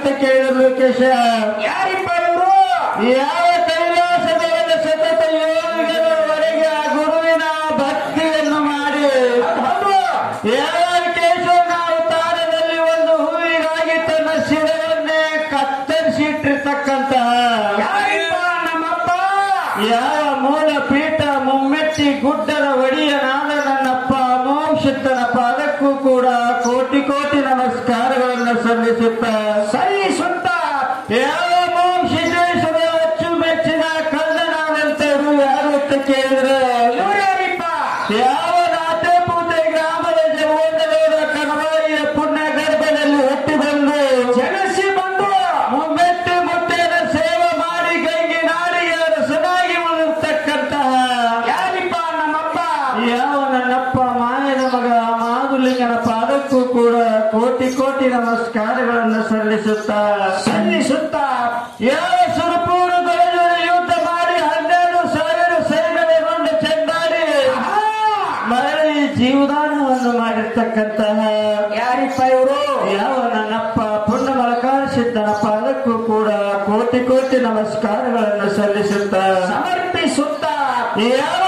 ಕೇಳಿದ್ರು ಲೋಕೇಶ ಯಾರಿಪ್ಪ ಇವರು ಯಾವ ಕೈಲಾಸದಲ್ಲಿ ಸತತ ಯೋಗದವರೆಗೆ ಆ ಗುರುವಿನ ಭಕ್ತಿಯನ್ನು ಮಾಡಿ ಯಾವ ಕೇಶವನ ಅವತಾರದಲ್ಲಿ ಒಂದು ಹೂವಿಗಾಗಿ ತನ್ನ ಶಿರವನ್ನೇ ಕತ್ತರಿಸಿಟ್ಟಿರ್ತಕ್ಕಂತಹ ಯಾರಿಪ್ಪ ನಮ್ಮಪ್ಪ ಯಾವ ಮೂಲ ಪೀಠ ಮುಮ್ಮೆಚ್ಚಿ ಗುಡ್ಡದ ಒಡೆಯನಾದ ನನ್ನಪ್ಪ ಮೋಕ್ಷಿತನ ಪಾದಕ್ಕೂ ಕೂಡ ಕೋಟಿ ಕೋಟಿ ನಮಸ್ಕಾರಗಳನ್ನು ಸಲ್ಲಿಸುತ್ತ ಸಲ್ಲಿಸುತ್ತ ಯಾವ ಮೋಕ್ಷಿತೇಶ್ವರ ಅಚ್ಚುಮೆಚ್ಚಿನ ಕಳ್ಳನಾದಂತರು ಯಾರು ಅಂತ ಕೇಳಿದ್ರೆ ಇವರು ಯಾರಿಪ್ಪ ಯಾವ ನಾತೆ ಪೂತೆ ಗ್ರಾಮದ ಜೀವನದವರ ಕಣವಾಯಿಯ ಪುಣ್ಯ ಗರ್ಭದಲ್ಲಿ ಹುಟ್ಟಿ ಬಂದು ಜನಸಿ ಬಂದು ಮುಮ್ಮೆತ್ತಿ ಮುತ್ತೇನ ಸೇವೆ ಮಾಡಿ ಗಂಗೆ ನಾಡಿಗೆ ಅರಸನಾಗಿ ಉಳಿರ್ತಕ್ಕಂತಹ ಯಾರಿಪ್ಪ ನಮ್ಮಪ್ಪ ಯಾವ ನನ್ನಪ್ಪ ಮಾಯನ ಮಗ ಮಾದುಲಿಂಗನ ಪಾದಕ್ಕೂ ಕೂಡ ಕೋಟಿ ಕೋಟಿ ನಮಸ್ಕಾರಗಳನ್ನು ಸಲ್ಲಿಸುತ್ತ ಸಲ್ಲಿಸುತ್ತ ಯಾವ ಸುರಪೂರ ದೊರೆಯಲ್ಲಿ ಯುದ್ಧ ಮಾಡಿ ಹನ್ನೆರಡು ಸಾವಿರ ಸೈನ್ಯಗೊಂಡು ಚೆಂಡಾಡಿ ಆಹಾ! ಮರಳಿ ಜೀವದಾನವನ್ನು ಮಾಡಿರ್ತಕ್ಕಂತಹ ಯಾರಿಪ್ಪ ಇವರು ಯಾವ ನನ್ನಪ್ಪ ಪುಣ್ಯಮಲಕಾರ ಸಿದ್ಧನ ಪಾದಕ್ಕೂ ಕೂಡ ಕೋಟಿ ಕೋಟಿ ನಮಸ್ಕಾರಗಳನ್ನು ಸಲ್ಲಿಸುತ್ತ ಸಮರ್ಪಿಸುತ್ತ ಯಾವ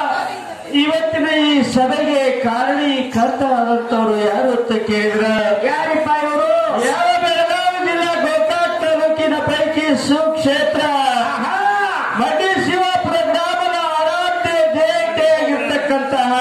ಇವತ್ತಿನ ಈ ಸಭೆಗೆ ಕಾರಣಿ ಕರ್ತವಾದಂತವ್ರು ಯಾರು ಅಂತ ಕೇಳಿದ್ರೆ ಯಾರಿಪ್ಪ ಇವರು ಯಾವ ಬೆಳಗಾವಿ ಜಿಲ್ಲಾ ಗೋಕಾಕ್ ತಾಲೂಕಿನ ಪೈಕಿ ಸುಕ್ಷೇತ್ರ ಆಹಾ! ಮಡ್ಡಿ ಶಿವಾಪುರ ಗ್ರಾಮದ ಆರಾಧ್ಯ ಜಯಂತಿ ಆಗಿರ್ತಕ್ಕಂತಹ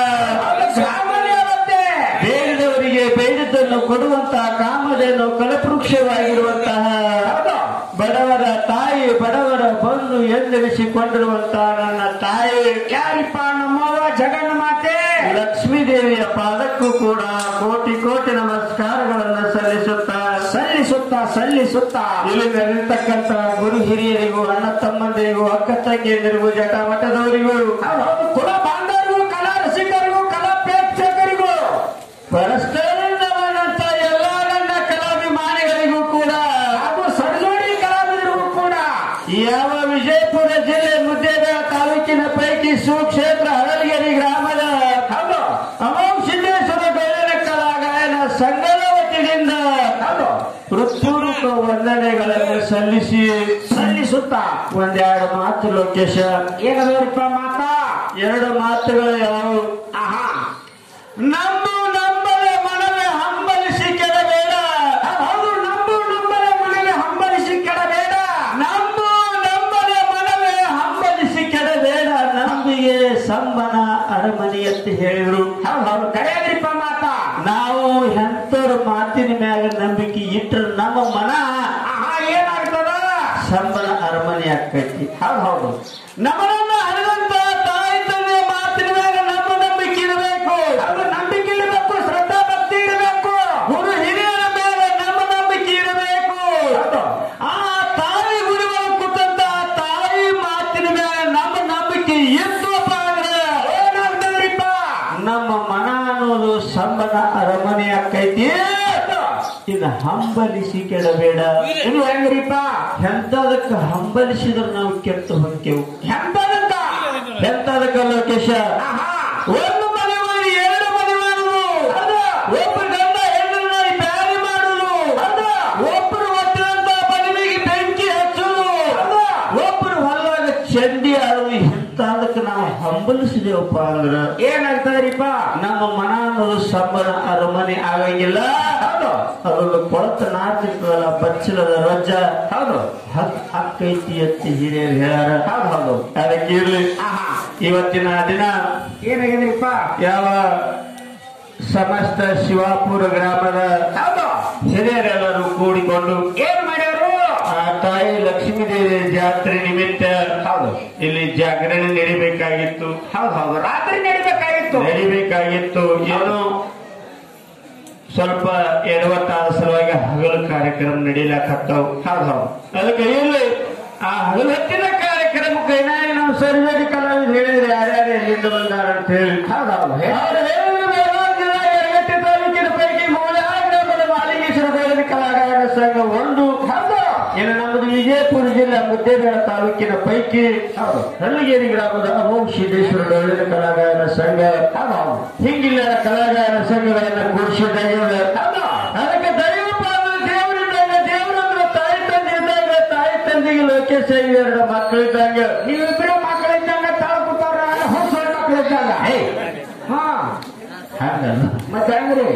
ಗ್ರಾಮದೇವತೆ ಬೇಡಿದವರಿಗೆ ಬೇಡಿದ್ದನ್ನು ಕೊಡುವಂತಹ ಕಾಮಧೇನು ಕಲಪೃಕ್ಷವಾಗಿರುವಂತಹ ಹೌದು. ಬಡವರ ತಾಯಿ ಬಡವರ ಬಂಧು ಎಂದೆನಿಸಿಕೊಂಡಿರುವಂತಹ ನನ್ನ ತಾಯಿ ಯಾರಿಪ್ಪ ನಮ್ಮವ್ವ ಜಗನ್ನ ಮಾತೆ ಲಕ್ಷ್ಮೀ ದೇವಿಯ ಪಾದಕ್ಕೂ ಕೂಡ ಕೋಟಿ ಕೋಟಿ ನಮಸ್ಕಾರಗಳನ್ನು ಸಲ್ಲಿಸುತ್ತಾ ಸಲ್ಲಿಸುತ್ತ ಸಲ್ಲಿಸುತ್ತ ಇಲ್ಲಿ ನೆಲೆತಕ್ಕಂತ ಗುರು ಹಿರಿಯರಿಗೂ ಅಣ್ಣ ತಮ್ಮಂದಿರಿಗೂ ಅಕ್ಕ ತಂಗಿಯರಿಗೂ ಜಟ ಮಠದವರಿಗೂ ಹೌದು, ಕುಲ ಬಾಂಧವರಿಗೂ ಕಲಾ ರಸಿಕರಿಗೂ ಕಲಾ ಪ್ರೇಕ್ಷಕರಿಗೂ ಪರಸ್ಪರನಂತ ಎಲ್ಲ ನನ್ನ ಕಲಾಭಿಮಾನಿಗಳಿಗೂ ಕೂಡ ಹಾಗೂ ಸಡಜೋಡಿ ಕಲಾವಿದರಿಗೂ ಕೂಡ ಯಾವ ವಿಜಯಪುರ ಜಿಲ್ಲೆ ಮುದ್ದೇಬೇಳ ತಾಲೂಕಿನ ಪೈಕಿ ಸುಕ್ಷೇತ್ರ ಹರಳಗಿರಿ ಗ್ರಾಮದ ಹೌದು ಅಮೋಘ ಸಿದ್ದೇಶ್ವರ ಬೆಳಗಿನ ಕಲಾ ಗಾಯನ ಸಂಘದ ವತಿಯಿಂದ ಹೌದು ಹೃತ್ಪೂರ್ವಕ ವಂದನೆಗಳನ್ನು ಸಲ್ಲಿಸಿ ಸಲ್ಲಿಸುತ್ತ ಒಂದೆರಡು ಮಾತು ಲೋಕೇಶ ಏನದವರಿಪ್ಪ ಮಾತಾ ಎರಡು ಮಾತುಗಳು ಯಾವುವು ಆಹಾ ನಂಬು ನಂಬಲೆ ಮನವೇ ಹಂಬಲಿಸಿ ಕೆಡಬೇಡ ಹೌದು ನಂಬು ನಂಬಲೆ ಮನೆಗೆ ಹಂಬಲಿಸಿ ಕೆಡಬೇಡ ನಂಬು ನಂಬಲೆ ಮನವೇ ಹಂಬಲಿಸಿ ಕೆಡಬೇಡ ನಂಬಿಗೆ ಸಂಬನ ಅರಮನೆ ಅಂತ ಹೇಳಿದ್ರು ಹೌದು ಹೌದು ಕರೆಯದ್ರಿಪ್ಪ ಮಾತಾ ನಾವು ಎಂತವ್ರ ಮಾತಿನ ಮ್ಯಾಗ ನಂಬಿಕೆ ಇಟ್ರ ನಮ್ಮ ಮನ ಆಹಾ ಏನಾಗ್ತದ ಸಂಬನ ಅರಮನೆ ಆಕೈತಿ ಹೌದು ಹೌದು ನಮ್ಮನ್ನ ಹರಿದಂತ ತಾಯಿ ತಂದೆ ಮಾತಿನ ಮ್ಯಾಗ ನಮ್ಮ ನಂಬಿಕೆ ಇರಬೇಕು ಅದು ನಂಬಿಕೆ ಇರಬೇಕು ಶ್ರದ್ಧಾ ಭಕ್ತಿ ಇರಬೇಕು ಗುರು ಹಿರಿಯರ ಮೇಲೆ ನಮ್ಮ ನಂಬಿಕೆ ಇರಬೇಕು ಹೌದು ಆ ತಾಯಿ ಗುರುಗಳು ಕೂತಂತ ತಾಯಿ ಮಾತಿನ ಮೇಲೆ ನಮ್ಮ ನಂಬಿಕೆ ಇತ್ತಪ್ಪ ಅಂದ್ರೆ ಏನಾಗ್ತದ್ರಿಪ್ಪ ನಮ್ಮ ಮನ ಅನ್ನೋದು ಸಂಬನ ಅರಮನೆ ಆಕೈತಿ ಇನ್ನು ಹಂಬಲಿಸಿ ಕೆಡಬೇಡ ಇದು ಹೆಂಗ್ರಿಪ್ಪ ಎಂತದಕ್ಕೆ ಹಂಬಲಿಸಿದ್ರೆ ನಾವು ಕೆಟ್ಟು ಹೊಂಕೆವು ಎಂತದಂತ ಎಂತದಕ್ಕ ಲೋಕೇಶ ಆಹಾ ಒಂದು ಮನೆ ಮಾಡಿ ಎರಡು ಮನೆ ಮಾಡುದು ಹೌದು. ಒಬ್ಬ ಗಂಡ ಹೆಣ್ಣನ್ನ ಬ್ಯಾರಿ ಮಾಡುದು ಹೌದು. ಒಬ್ಬರು ಒಟ್ಟಿನಂತ ಮದುವೆಗೆ ಬೆಂಕಿ ಹಚ್ಚುದು ಹೌದು. ಒಬ್ಬರು ಹೊಲದಾಗ ಚಂಡಿ ಆಡುದು ಇಂತದಕ್ಕೆ ನಾವು ಹಂಬಲಿಸಿದೇವಪ್ಪ ಅಂದ್ರ ಏನಾಗ್ತದ್ರಿಪ್ಪ ನಮ್ಮ ಮನ ಅನ್ನೋದು ಸಂಬನ ಅರಮನೆ ಆಗಂಗಿಲ್ಲ ಹೌದು ಅದೊಂದು ಕೊಳತ ನಾಚಿರ್ತದಲ್ಲ ಬಚ್ಚಲದ ರಜ್ಜ ಹೌದು ಹಕ್ ಹಕ್ಕೈತಿ ಅಂತ ಹಿರಿಯರು ಹೇಳ್ಯಾರ ಹೌದು ಹೌದು ಅದಕ್ಕೆ ಇರ್ಲಿ ಆಹಾ ಇವತ್ತಿನ ದಿನ ಏನಾಗಿದ್ರಿಪ್ಪ ಯಾವ ಸಮಸ್ತ ಶಿವಾಪುರ ಗ್ರಾಮದ ಹೌದು ಹಿರಿಯರೆಲ್ಲರೂ ಕೂಡಿಕೊಂಡು ಏನ್ ಮಾಡ್ಯಾರು ಆ ತಾಯಿ ಲಕ್ಷ್ಮೀ ದೇವಿ ಜಾತ್ರೆ ನಿಮಿತ್ತ ಹೌದು ಇಲ್ಲಿ ಜಾಗರಣೆ ನಡಿಬೇಕಾಗಿತ್ತು ಹೌದು ಹೌದು ರಾತ್ರಿ ನಡಿಬೇಕಾಗಿತ್ತು ನಡಿಬೇಕಾಗಿತ್ತು ಏನು ಸ್ವಲ್ಪ ಎಡವಟ್ಟಾದ ಸಲುವಾಗಿ ಹಗಲು ಕಾರ್ಯಕ್ರಮ ನಡೀಲಾಕತ್ತಾವ ಹೌದು ಹೌದು ಅದಕ್ಕೆ ಇಲ್ಲಿ ಆ ಹಗಲು ಹೊತ್ತಿನ ಕಾರ್ಯಕ್ರಮಕ್ಕೆ ಏನಾಗಿ ನಾವು ಸರ್ವೇರಿ ಕಲಾವಿದ ಹೇಳಿದ್ರೆ ಯಾರ್ಯಾರು ಎಲ್ಲಿಂದ ಬಂದಾರ ಅಂತ ಹೇಳಿ ಹೌದು ಹೌದು ಅವ್ರು ಹೇಳಿದ್ರು ಬೆಳಗಾವಿ ಜಿಲ್ಲಾ ಯರಗಟ್ಟಿ ತಾಲೂಕಿನ ಪೈಕಿ ಮೂಲಾರ್ ಗ್ರಾಮದ ಮಾಲಿಂಗೇಶ್ವರ ಬೇಲದ ಕಲಾಗಾಯನ ಸಂಘ ಒಂದು ಹೌದು ಇನ್ನು ನಮ್ಮದು ವಿಜಯಪುರ ಜಿಲ್ಲೆ ಮುದ್ದೇಬೇಳ ತಾಲೂಕಿನ ಪೈಕಿ ಹೌದು ಹಳ್ಳಿಗೇರಿ ಗ್ರಾಮದ ಅಮೋಘ ಸಿದ್ದೇಶ್ವರ ಡೊಳ್ಳಿನ ಕಲಾಗಾಯನ ಸಂಘ ಹೌದು ಹೌದು ಹಿಂಗಿಲ್ಲ ಕಲಾಗಾಯನ ಸಂಘಗಳನ್ನ ಕೂಡಿಸಿದಾಗ ಹೌದು ಅದಕ್ಕೆ ದೈವಪ್ಪ ಅಂದ್ರೆ ದೇವರಿದ್ದಾಗ ದೇವರಂದ್ರೆ ಕೆಶ ಇವೆರಡು ಮಕ್ಕಳಿದ್ದಂಗ ನೀವಿಬ್ರು ಮಕ್ಕಳಿದ್ದಂಗ ತಾಳು ಕೂತಾರ ಹೊಸ ಮಕ್ಕಳಿದ್ದಂಗ ಏಯ್ ಹಾ ಹಂಗಲ್ಲ ಮತ್ತೆ ಹೆಂಗ್ರಿ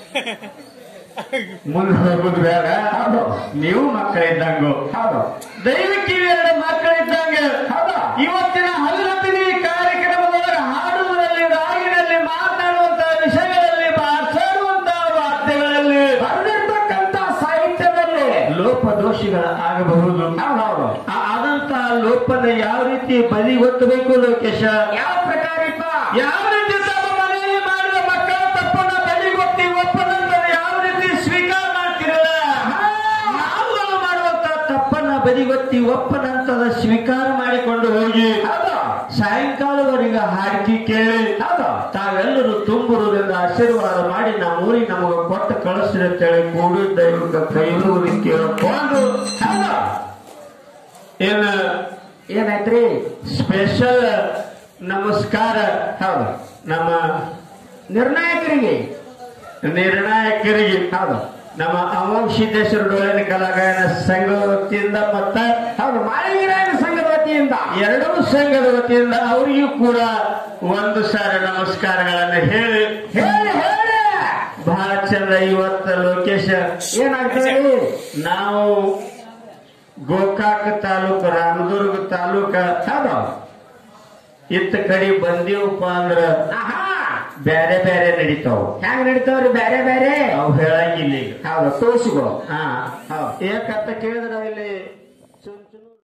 ಮುಂದೆ ಹೋಗುದು ಬೇಡ ಹೌದು ನೀವು ಮಕ್ಕಳಿದ್ದಂಗು ಹೌದು ದೈವಕ್ಕೆ ಇವೆರಡು ಮಕ್ಕಳಿದ್ದಂಗ ಹೌದು ಇವತ್ತಿನ ಹಲ್ಲುತ್ತಿನಿ ಕಾರ್ಯಕ್ರಮದೊಳಗೆ ಹಾಡುವುದರಲ್ಲಿ ರಾಗಿನಲ್ಲಿ ಮಾತನಾಡುವಂತಹ ವಿಷಯಗಳಲ್ಲಿ ಮಾತಾಡುವಂತಹ ವಾರ್ತೆಗಳಲ್ಲಿ ಬರೆದಿರ್ತಕ್ಕಂತ ಸಾಹಿತ್ಯದಲ್ಲಿ ಲೋಪದೋಷಿಗಳ ಆಗಬಹುದು ಹೌದೌದು ಆ- ಆದಂತಹ ಲೋಪನ ಯಾವ ರೀತಿ ಬದಿಗೊತ್ತಬೇಕು ಲೋಕೇಶ ಯಾವ ಪ್ರಕಾರಪ್ಪ ಯಾವ ರೀತಿ ತಮ್ಮ ಮನೆಯಲ್ಲಿ ಮಾಡಿದ ಮಕ್ಕಳ ತಪ್ಪನ್ನ ಬದಿಗೊತ್ತಿ ಒಪ್ಪದಂತದ ಯಾವ ರೀತಿ ಸ್ವೀಕಾರ ಮಾಡ್ತಿರಲ್ಲ ನಾವುಗಳು ಮಾಡುವಂತ ತಪ್ಪನ್ನ ಬದಿಗೊತ್ತಿ ಒಪ್ಪನಂತದ ಸ್ವೀಕಾರ ಮಾಡಿಕೊಂಡು ಹೋಗಿ ಹೌದು ಸಾಯಂಕಾಲವರೆಗೆ ಹಾಡಿಕೆ ಕೇಳಿ ಹೌದು ತಾವೆಲ್ಲರೂ ತುಂಬುರುವುದರಿಂದ ಆಶೀರ್ವಾದ ಮಾಡಿ ನಮ್ಮ ಊರಿಗೆ ನಮಗೆ ಕೊಟ್ಟು ಕಳಿಸ್ರಿ ಅಂತೇಳಿ ಕೂಡಿ ದೈವಕ್ಕೆ ಕೈಲೂರಿ ಕೇಳಿಕೊಂಡು ಹೌದು ಏನು ಏನಾಯ್ತ್ರಿ ಸ್ಪೆಷಲ್ ನಮಸ್ಕಾರ ಹೌದು ನಮ್ಮ ನಿರ್ಣಾಯಕರಿಗೆ ನಿರ್ಣಾಯಕರಿಗೆ ಹೌದು ನಮ್ಮ ಅಮೋಕ್ಷಿದ್ದೇಶ್ವರ ಡೊಳ್ಳಿನ ಕಲಾಗಾಯನ ಸಂಘ ವತಿಯಿಂದ ಮತ್ತ ಹೌದು ಮಾಳಿಂಗರಾಯನ ಸಂಘದ ವತಿಯಿಂದ ಎರಡೂ ಸಂಘದ ವತಿಯಿಂದ ಅವರಿಗೂ ಕೂಡ ಒಂದು ಸಾರಿ ನಮಸ್ಕಾರಗಳನ್ನು ಹೇಳಿ ಹೇಳಿ ಹೇಳಿ ಬಹಳ ಚಂದ ಇವತ್ತು ಲೋಕೇಶ ಏನಾಗ್ತದೆ ನಾವು ಗೋಕಾಕ ತಾಲೂಕು ರಾಮದುರ್ಗ ತಾಲೂಕ ಹೌದು ಇತ್ತ ಕಡೆ ಬಂದೀವಪ್ಪ ಅಂದ್ರ ಆಹಾ ಬ್ಯಾರೆ ಬ್ಯಾರೆ ನಡೀತಾವ ಹೆಂಗ್ ನಡೀತಾವ್ರಿ ಬೇರೆ ಬೇರೆ ಅವು ಹೇಳಂಗಿಲ್ಲ ಈಗ ಹೌದು ತೋರಿಸಿಗಳು ಹಾ ಹೌದು ಯಾಕಂತ ಕೇಳಿದ್ರ ಇಲ್ಲಿ ಚುನ್ ಚುನ್